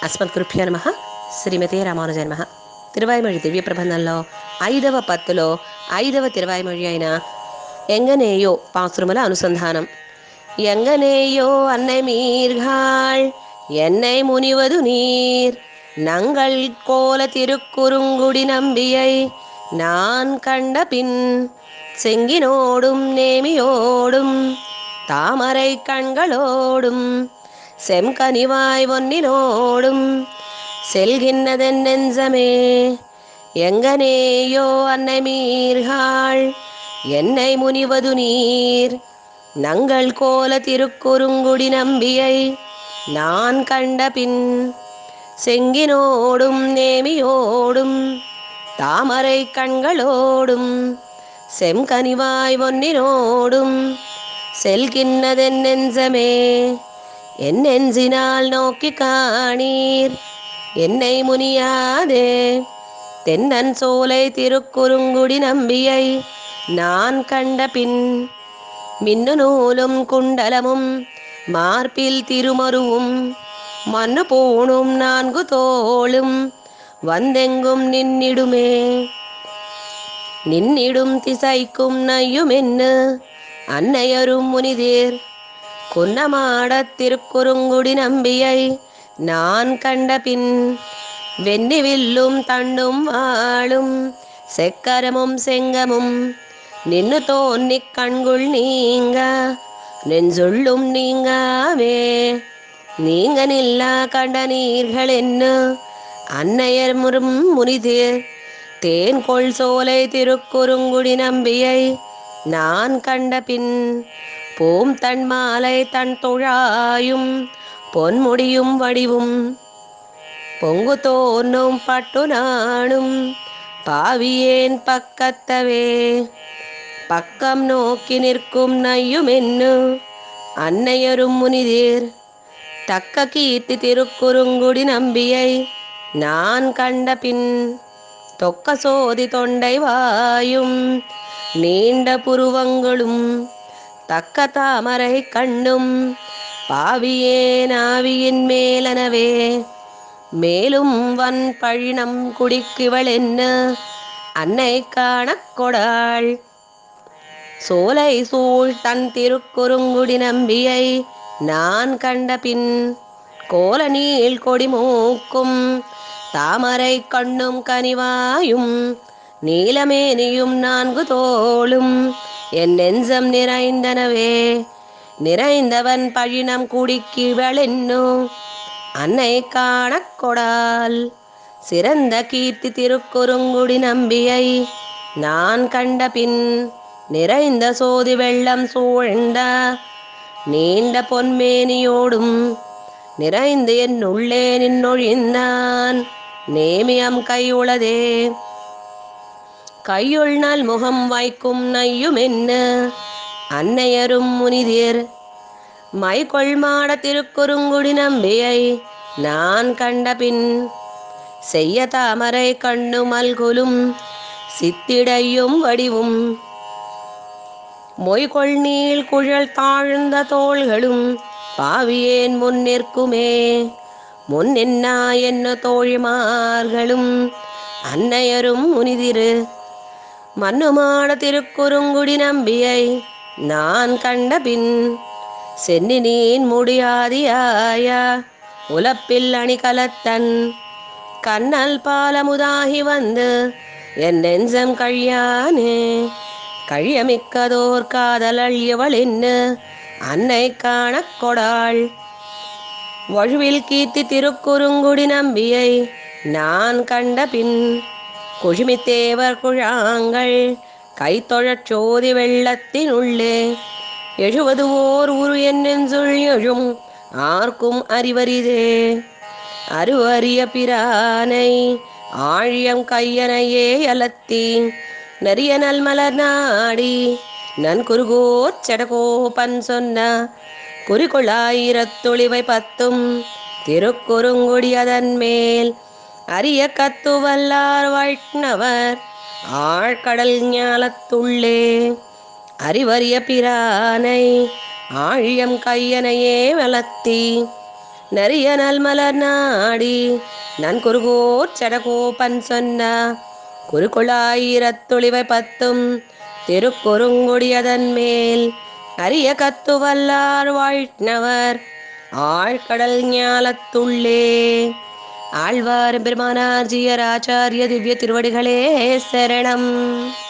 అస్మద్గురుభ్యో నమ శ్రీమతే రామానుజ నమ తిరువాయిమొഴി దివ్య ప్రబంధంలో ఐదవ పత్తులో ఐదవ తిరువాయిమొഴి అయిన ఎంగనేయో పాసురముల అనుసంధానం எங்கனேயோ அன்னை மீர்காள் என்னை முனிவது நீர் நங்கள் கோல திருக்குறுங்குடி நம்பியை நான் கண்ட பின் செங்கினோடும் நேமியோடும் தாமரை கண்களோடும் செம்கனிவாய் ஒன்னினோடும் செல்கின்றதென் நெஞ்சமே எங்கனேயோ அன்னை மீர்காள் என்னை முனிவது நீர் நங்கள் கோல திருக்குறுங்குடி நம்பியை நான் கண்ட பின் செங்கினோடும் நேமியோடும் தாமரை கண்களோடும் செம்கனிவாய் ஒன்னினோடும் செல்கின்றதென் நெஞ்சமே என் நெஞ்சினால் நோக்கி காணீர் என்னை முனியாதே தென்னன் சோலை திருக்குறுங்குடி நம்பியை நான் கண்ட பின் மின்னு நூலும் குண்டலமும் மார்பில் திருமருவும் மண்ணு போணும் நான்கு தோளும் வந்தெங்கும் நின்னிடுமே நின்னிடும் திசைக்கும் நையுமென்னு அன்னையரும் முனிதேர் குன்னமாடத் திருக்குறுங்குடி நம்பியை நான் கண்ட பின் வெண்ணிவில்லும் தண்டும் வாழும் செக்கரமும் செங்கமும் நின்னு தோன்னிக் கண்குள் நீங்க நெஞ்சுள்ளும் நீங்காவே நீங்க நில்லா கண்ட நீர்கள் என்ன அன்னையர் முறும் முனிதேர் தேன் கொள் சோலை திருக்குறுங்குடி நம்பியை நான் கண்ட பின் பூம் தன் மாலை தன் தொழாயும் பொன்முடியும் வடிவும் பொங்கு தோன்னும் பட்டு நானும் பாவியேன் பக்கத்தவே பக்கம் நோக்கி நிற்கும் நையுமென்னு அன்னையரும் முனிதேர் தக்க கீர்த்தி திருக்குறுங்குடி நம்பியை நான் கண்ட பின் தொக்க சோதி தொண்டை வாயும் நீண்ட புருவங்களும் தக்க தாமரை கண்ணும் பாவியேன் ஆவியின் மேலனவே மேலும் வன் பழினம் குடிக்குவள் என்ன அன்னை காணக் கொடாள் சோலை சூழ் தன் திருக்குறுங்குடி நம்பியை நான் கண்ட பின் கோல நீள் கொடி மூக்கும் தாமரை கண்ணும் கனிவாயும் நீலமேனியும் நான்கு தோளும் என் நெஞ்சம் நிறைந்தனவே நிறைந்தவன் பழினம் குடிக்கிவளென்னோ அன்னை காணக் கொடால் சிறந்த கீர்த்தி திருக்குறுங்குடி நம்பியை நான் கண்ட பின் நிறைந்த சோதி வெள்ளம் சூழ்ந்த நீண்ட பொன்மேனியோடும் நிறைந்து என் உள்ளே நின்னொழிந்தான் நேமியம் கையுளதே கையுள் நாள் முகம் வைக்கும் நையும் என்ன அன்னையரும் முனிதிர் மைகொள் மாட திருக்குறுங்குடி நம்பியை நான் கண்ட பின் செய்ய தாமரை கண்ணு மல்குலும் சித்திடையும் வடிவும் மொய்கொள் நீள் குழல் தாழ்ந்த தோள்களும் பாவியேன் முன் நிற்குமே முன் நின்னா என்ன தோழிமார்களும் அன்னையரும் முனிதிரு மண்ணுமாட திருக்குறுங்குடி நம்பியை நான் கண்ட பின் சென்னினீன் முடியாதியாயா உலப்பில் அணிகலத்தன் கண்ணல் பாலமுதாகி வந்து என் நெஞ்சம் கழியானே கழியமிக்கதோர் காதல் அழியவள் என்ன அன்னை காணக் கொடாள் வழுவில் கீர்த்தி திருக்குறுங்குடி நம்பியை நான் கண்ட பின் குழுமித்தேவர் குழாங்கள் கைத்தொழச் சோதி வெள்ளத்தின் உள்ளே எழுவது ஓர் உரு என்னென்சுள் எழும் ஆர்க்கும் அறிவரிதே அருவறிய பிரானை ஆழியம் கையனையே அலத்தி நரிய நல்மலர் நாடி நன் குருகோர் செடகோபன் சொன்ன குறிக்கொள்ளாயிரத்தொழிவை பத்தும் திருக்குறுங்குடி அதன் மேல் அரிய கத்துவல்லார் வைஷ்ணவர் ஆழ்கடல் ஞாலத்துள்ளே அறிவறிய பிரானை ஆழியம் கையனையே வளர்த்தி நரிய நல்மலர் நாடி நன் குருகோர் சடகோபன் சொன்ன குறுக்குழாயிரத்துளிவை பத்தும் திருக்குறுங்குடியதன் மேல் அரிய கத்துவல்லார் வாழ்த்தினவர் ஆழ்கடல் ஞாலத்துள்ளே ஆழ்வார் பெருமானார் ஜியர் ஆச்சாரிய திவ்ய திருவடிகளே சரணம்